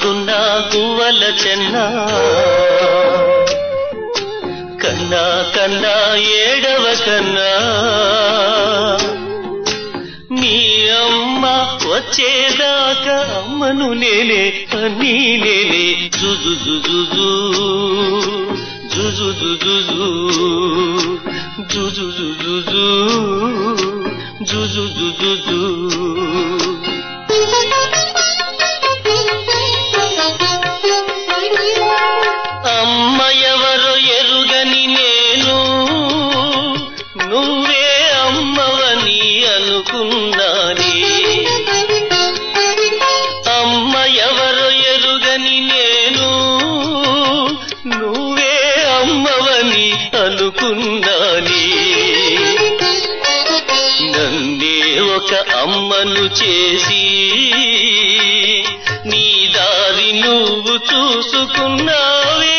గున్నా గువ్వల చెన్నా కన్నా కన్నా ఏడవ కన్నా మీ అమ్మ వచ్చేదాకా అమ్మను నేనే అన్నీ నేనే జుజు జుజు జుజు జుజు జుజు జుజు జుజు జుజు అమ్మ ఎవరో ఎరుగని నేను నువ్వే అమ్మవని అనుకున్నానే అమ్మ ఎవరో ఎరుగని నేను నువ్వే అమ్మవని అనుకున్నానే నన్నే ఒక అమ్మను చేసి నీ దారి నువ్వు చూసుకున్నావే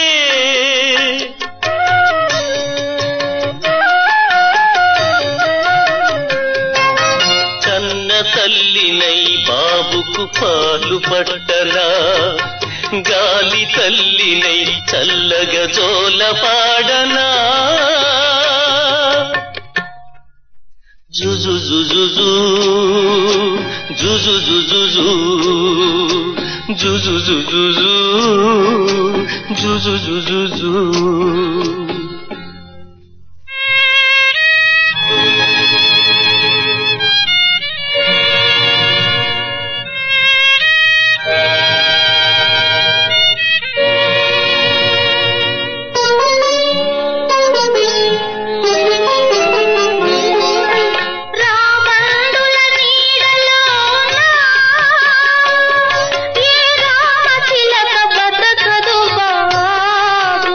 కన్న తల్లినై బాబుకు పాలు పట్టనా గాలి తల్లినై చల్లగా జోల పాడనా జుజు జుజు జుజు జుజు జుజు జుజు జుజు జుజు రామందుల నీడలోన ఈ రామచిలక బతకదు బాబు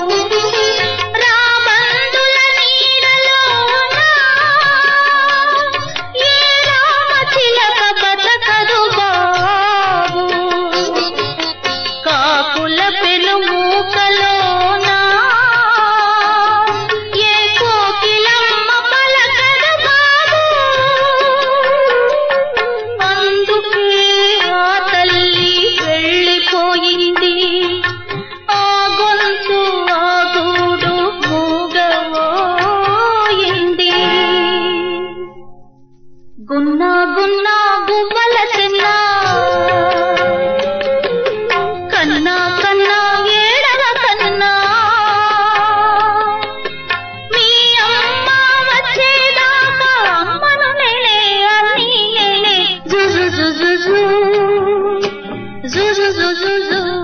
రామందుల నీడలోన ఈ రామచిలక బతకదు బాబు కాకుల పెనుమూకలోన ఏ కోకిలమ్మ పలకదు బాబు అందుకే ఆ తల్లి వెళ్ళిపోయింది ఆ గొంతు ఆ గూడు మూగవోయింది గున్నా గున్నా గువ్వల చిన్నా కన్నా కన్నా ఏడవ కన్నా మీ అమ్మ వచ్చేదాకా అమ్మను నేనే అన్నీ నేనే జుజు జుజు జు జుజు జుజు జు